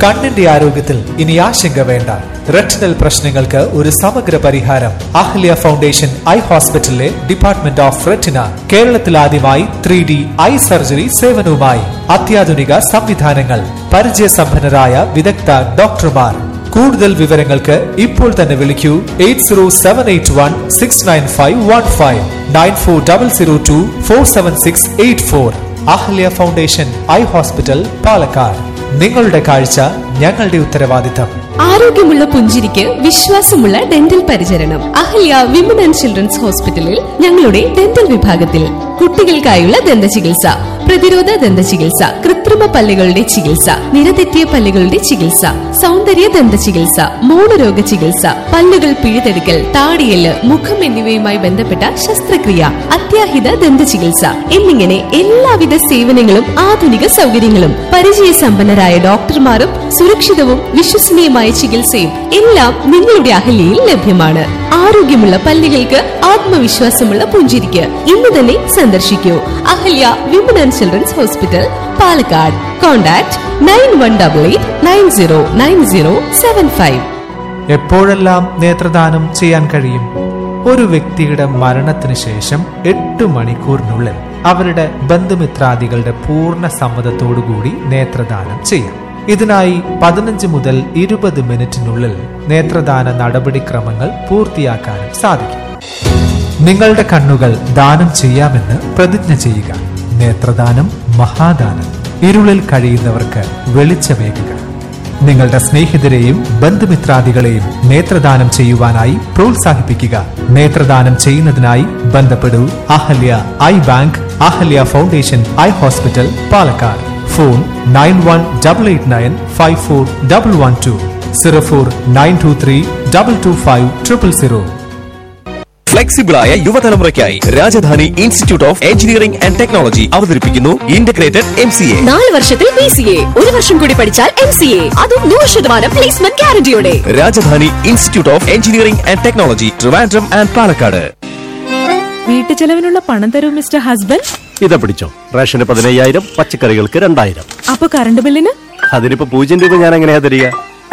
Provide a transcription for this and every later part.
കണ്ണിന്റെ ആരോഗ്യത്തിൽ ഇനി ആശങ്ക വേണ്ട റെറ്റിനൽ പ്രശ്നങ്ങൾക്ക് ഒരു സമഗ്ര പരിഹാരം അഹ്ല്യ ഫൗണ്ടേഷൻ ഐ ഹോസ്പിറ്റലിലെ ഡിപ്പാർട്ട്മെന്റ് ഓഫ് റെറ്റിന കേരളത്തിൽ ആദ്യമായി ത്രീ ഡി ഐ സർജറി സേവനവുമായി അത്യാധുനിക സംവിധാനങ്ങൾ പരിചയസമ്പന്നരായ വിദഗ്ധ ഡോക്ടർമാർ കൂടുതൽ വിവരങ്ങൾക്ക് ഇപ്പോൾ തന്നെ വിളിക്കൂ eight zero seven eight one six nine five one five nine four double zero two four seven six eight four Ahalya foundation eye hospital Palakkad നിങ്ങളുടെ കാഴ്ച ഞങ്ങളുടെ ഉത്തരവാദിത്തം ആരോഗ്യമുള്ള പുഞ്ചിരിക്ക് വിശ്വാസമുള്ള ഡെന്റൽ പരിചരണം അഹല്യ വിമൻ ആൻഡ് ചിൽഡ്രൻസ് ഹോസ്പിറ്റലിൽ ഞങ്ങളുടെ ഡെന്റൽ വിഭാഗത്തിൽ കുട്ടികൾക്കായുള്ള ദന്ത ചികിത്സ പ്രതിരോധ ദന്ത ചികിത്സ കൃത്രിമ പല്ലുകളുടെ ചികിത്സ നിരതെറ്റിയ പല്ലുകളുടെ ചികിത്സ സൗന്ദര്യ ദന്ത ചികിത്സ മൗനരോഗ ചികിത്സ പല്ലുകൾ പിഴുതെടുക്കൽ താടിയല് മുഖം എന്നിവയുമായി ബന്ധപ്പെട്ട ശസ്ത്രക്രിയ അത്യാഹിത ദന്ത ചികിത്സ എന്നിങ്ങനെ എല്ലാവിധ സേവനങ്ങളും ആധുനിക സൗകര്യങ്ങളും പരിചയസമ്പന്നരായ ഡോക്ടർമാരും സുരക്ഷിതവും വിശ്വസനീയമായ ചികിത്സയും എല്ലാം നിങ്ങളുടെ അഹല്യയിൽ ലഭ്യമാണ് ആരോഗ്യമുള്ള പല്ലുകൾക്ക് ആത്മവിശ്വാസമുള്ള പുഞ്ചിരിക്ക് ഇന്ന് തന്നെ സന്ദർശിക്കൂ Ahalya women and children's hospital Palakkad contact nine one double eight nine zero nine zero seven five എപ്പോഴെല്ലാം നേത്രദാനം ചെയ്യാൻ കഴിയും ഒരു വ്യക്തിയുടെ മരണത്തിന് ശേഷം എട്ട് മണിക്കൂറിനുള്ളിൽ അവരുടെ ബന്ധുമിത്രാദികളുടെ പൂർണ്ണ സമ്മതത്തോടുകൂടി നേത്രദാനം ചെയ്യാം ഇതിനായി പതിനഞ്ച് മുതൽ ഇരുപത് മിനിറ്റിനുള്ളിൽ നേത്രദാന നടപടിക്രമങ്ങൾ പൂർത്തിയാക്കാനും സാധിക്കും നിങ്ങളുടെ കണ്ണുകൾ ദാനം ചെയ്യാമെന്ന് പ്രതിജ്ഞ ചെയ്യുക നേത്രദാനം മഹാദാനം ഇരുളിൽ കഴിയുന്നവർക്ക് വെളിച്ചമേകുക നിങ്ങളുടെ സ്നേഹിതരെയും ബന്ധുമിത്രാദികളെയും നേത്രദാനം ചെയ്യുവാനായി പ്രോത്സാഹിപ്പിക്കുക നേത്രദാനം ചെയ്യുന്നതിനായി ബന്ധപ്പെടൂ Ahalya eye bank Ahalya foundation eye hospital Palakkad phone nine one double eight nine five four double one two zero four nine two three double two five triple zero ഫ്ലെക്സിബിളായ യുവതലമുറയ്ക്കായി Rajadhani institute of engineering and technology അവതരിപ്പിക്കുന്നു integrated M C A നാല് വർഷത്തിൽ P C A ഒരു വർഷം കൂടി പഠിച്ചാൽ M C A അതും നൂറ് ശതമാനം പ്ലേസ്മെന്റ് ഗ്യാരണ്ടിയോടെ Rajadhani institute of engineering and technology Trivandrum and Palakkad വീട്ടുചെലവിനുള്ള പണം തരൂ മിസ്റ്റർ ഹസ്ബൻഡ് ഇതാ പിടിച്ചോ റേഷന് പതിനയ്യായിരം പച്ചക്കറികൾക്ക് രണ്ടായിരം അപ്പൊ കറണ്ട് ബില്ലിന് അതിനിപ്പോ പൂജ്യം രൂപ ഞാൻ എങ്ങനെയാ തരിക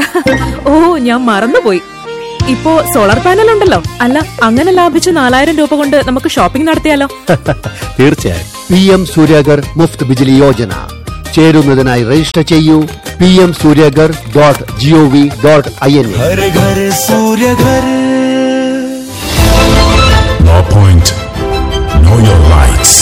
ഓ ഞാൻ മറന്നുപോയി ഇപ്പോ സോളാർ പാനൽ ഉണ്ടല്ലോ അല്ല അങ്ങനെ ലാഭിച്ച നാലായിരം രൂപ കൊണ്ട് നമുക്ക് ഷോപ്പിംഗ് നടത്തിയാലോ തീർച്ചയായും പി എം സൂര്യഗർ മുഫ്ത് ബിജിലി യോജന ചേരുന്നതിനായി രജിസ്റ്റർ ചെയ്യൂ P M Suryaghar dot G O V dot I N Law Point. Know your rights.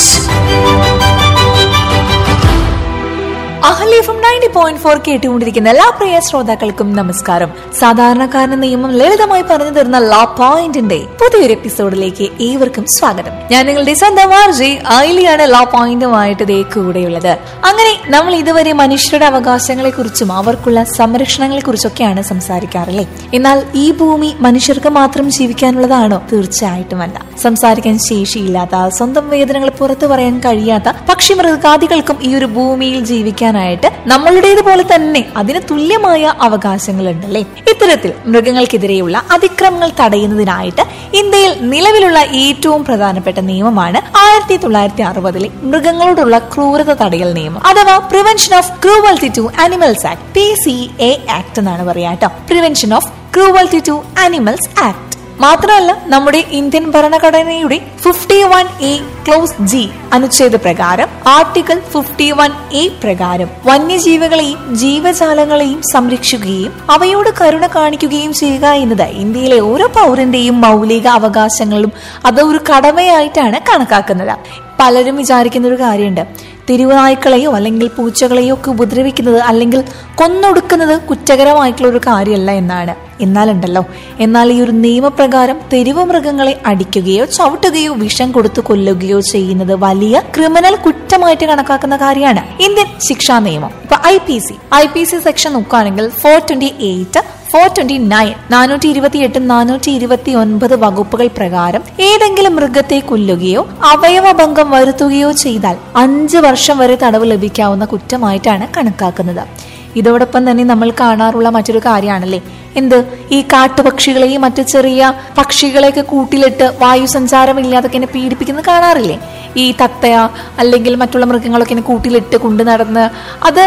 Ahalya F ninety point four കേട്ടുകൊണ്ടിരിക്കുന്ന എല്ലാ പ്രിയ ശ്രോതാക്കൾക്കും നമസ്കാരം സാധാരണക്കാരന് നിയമം ലളിതമായി പറഞ്ഞു തരുന്ന ലാ പോയിന്റിന്റെ പുതിയൊരു എപ്പിസോഡിലേക്ക് ഏവർക്കും സ്വാഗതം ഞാൻ നിങ്ങളുടെ സ്വന്തം ആർജി ഐലിയാണ് ലാ പോയിന്റുമായിട്ട് ദേ കൂടെയുള്ളത് അങ്ങനെ നമ്മൾ ഇതുവരെ മനുഷ്യരുടെ അവകാശങ്ങളെ കുറിച്ചും അവർക്കുള്ള സംരക്ഷണങ്ങളെ കുറിച്ചൊക്കെയാണ് സംസാരിക്കാറില്ലേ എന്നാൽ ഈ ഭൂമി മനുഷ്യർക്ക് മാത്രം ജീവിക്കാനുള്ളതാണോ തീർച്ചയായിട്ടുമല്ല സംസാരിക്കാൻ ശേഷിയില്ലാത്ത സ്വന്തം വേദനകൾ പുറത്തു പറയാൻ കഴിയാത്ത പക്ഷി മൃഗാദികൾക്കും ഈ ഒരു ഭൂമിയിൽ ജീവിക്കാനായിട്ട് നമ്മളുടേതുപോലെ തന്നെ അതിന് തുല്യമായ അവകാശങ്ങളുണ്ടല്ലേ ഇത്തരത്തിൽ മൃഗങ്ങൾക്കെതിരെയുള്ള അതിക്രമങ്ങൾ തടയുന്നതിനായിട്ട് ഇന്ത്യയിൽ നിലവിലുള്ള ഏറ്റവും പ്രധാനപ്പെട്ട നിയമമാണ് ആയിരത്തി തൊള്ളായിരത്തി അറുപതിലെ മൃഗങ്ങളോടുള്ള ക്രൂരത തടയൽ നിയമം അഥവാ prevention of cruelty to animals act P C A act എന്നാണ് പറയാ കേട്ടോ prevention of cruelty to animals act മാത്രമല്ല നമ്മുടെ ഇന്ത്യൻ ഭരണഘടനയുടെ fifty one A clause G അനുച്ഛേദ പ്രകാരം ആർട്ടിക്കിൾ ഫിഫ്റ്റി വൺ എ പ്രകാരം വന്യജീവികളെയും ജീവജാലങ്ങളെയും സംരക്ഷിക്കുകയും അവയോട് കരുണ കാണിക്കുകയും ചെയ്യുക എന്നത് ഇന്ത്യയിലെ ഓരോ പൗരന്റെയും മൗലിക അവകാശങ്ങളും അത് ഒരു കടമയായിട്ടാണ് കണക്കാക്കുന്നത് പലരും വിചാരിക്കുന്ന ഒരു കാര്യമുണ്ട് തെരുവുനായ്ക്കളെയോ അല്ലെങ്കിൽ പൂച്ചകളെയോ ഒക്കെ ഉപദ്രവിക്കുന്നത് അല്ലെങ്കിൽ കൊന്നൊടുക്കുന്നത് കുറ്റകരമായിട്ടുള്ള ഒരു കാര്യമല്ല എന്നാണ് എന്നാലുണ്ടല്ലോ എന്നാൽ ഈ ഒരു നിയമപ്രകാരം തെരുവ് മൃഗങ്ങളെ അടിക്കുകയോ ചവിട്ടുകയോ വിഷം കൊടുത്തു കൊല്ലുകയോ ചെയ്യുന്നത് വലിയ ക്രിമിനൽ കുറ്റമായിട്ട് കണക്കാക്കുന്ന കാര്യമാണ് ഇന്ത്യൻ ശിക്ഷാ നിയമം ഇപ്പൊ I P C I P C section നോക്കുകയാണെങ്കിൽ four twenty eight four twenty nine നാനൂറ്റി ഇരുപത്തി എട്ട് നാനൂറ്റി ഇരുപത്തി ഒൻപത് വകുപ്പുകൾ പ്രകാരം ഏതെങ്കിലും മൃഗത്തെ കൊല്ലുകയോ അവയവഭംഗം വരുത്തുകയോ ചെയ്താൽ അഞ്ച് വർഷം വരെ തടവ് ലഭിക്കാവുന്ന കുറ്റമായിട്ടാണ് കണക്കാക്കുന്നത് ഇതോടൊപ്പം തന്നെ നമ്മൾ കാണാറുള്ള മറ്റൊരു കാര്യമാണല്ലേ എന്ത് ഈ കാട്ടുപക്ഷികളെയും മറ്റു ചെറിയ പക്ഷികളെയൊക്കെ കൂട്ടിലിട്ട് വായു സഞ്ചാരം ഇല്ലാതൊക്കെ എന്നെ പീഡിപ്പിക്കുന്നത് കാണാറില്ലേ ഈ തത്തയ അല്ലെങ്കിൽ മറ്റുള്ള മൃഗങ്ങളൊക്കെ എന്നെ കൂട്ടിലിട്ട് കൊണ്ടു നടന്ന് അത്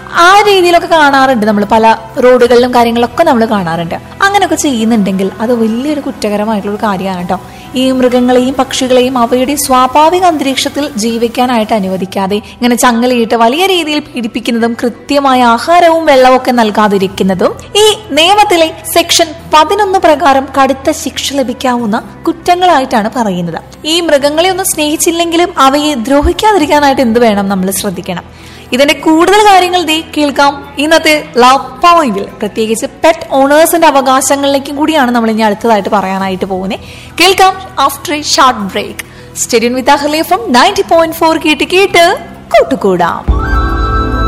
ആ രീതിയിലൊക്കെ കാണാറുണ്ട് നമ്മൾ പല റോഡുകളിലും കാര്യങ്ങളിലൊക്കെ നമ്മൾ കാണാറുണ്ട് അങ്ങനെയൊക്കെ ചെയ്യുന്നുണ്ടെങ്കിൽ അത് വലിയൊരു കുറ്റകരമായിട്ടുള്ള ഒരു കാര്യമാണ് കേട്ടോ ഈ മൃഗങ്ങളെയും പക്ഷികളെയും അവയുടെ സ്വാഭാവിക അന്തരീക്ഷത്തിൽ ജീവിക്കാനായിട്ട് അനുവദിക്കാതെ ഇങ്ങനെ ചങ്ങലയിട്ട് വലിയ രീതിയിൽ പീഡിപ്പിക്കുന്നതും കൃത്യമായ ആഹാരവും വെള്ളവും ഒക്കെ നൽകാതിരിക്കുന്നതും ഈ നിയമത്തിലെ സെക്ഷൻ പതിനൊന്ന് പ്രകാരം കടുത്ത ശിക്ഷ ലഭിക്കാവുന്ന കുറ്റങ്ങളായിട്ടാണ് പറയുന്നത് ഈ മൃഗങ്ങളെ ഒന്നും സ്നേഹിച്ചില്ലെങ്കിലും അവയെ ദ്രോഹിക്കാതിരിക്കാനായിട്ട് എന്ത് വേണം നമ്മൾ ശ്രദ്ധിക്കണം ഇതിന്റെ കൂടുതൽ കാര്യങ്ങൾ ദേ കേൾക്കാം ഇന്നത്തെ ലവ് പോയിന്റിൽ പ്രത്യേകിച്ച് പെറ്റ് ഓണേഴ്സിന്റെ അവകാശങ്ങളിലേക്കും കൂടിയാണ് നമ്മൾ ഇനി അടുത്തതായിട്ട് പറയാനായിട്ട് പോകുന്നത് കേൾക്കാം after a short break stay tuned with Ahalya from ninety point four കേട്ട് കേട്ട് കൂട്ടുകൂടാം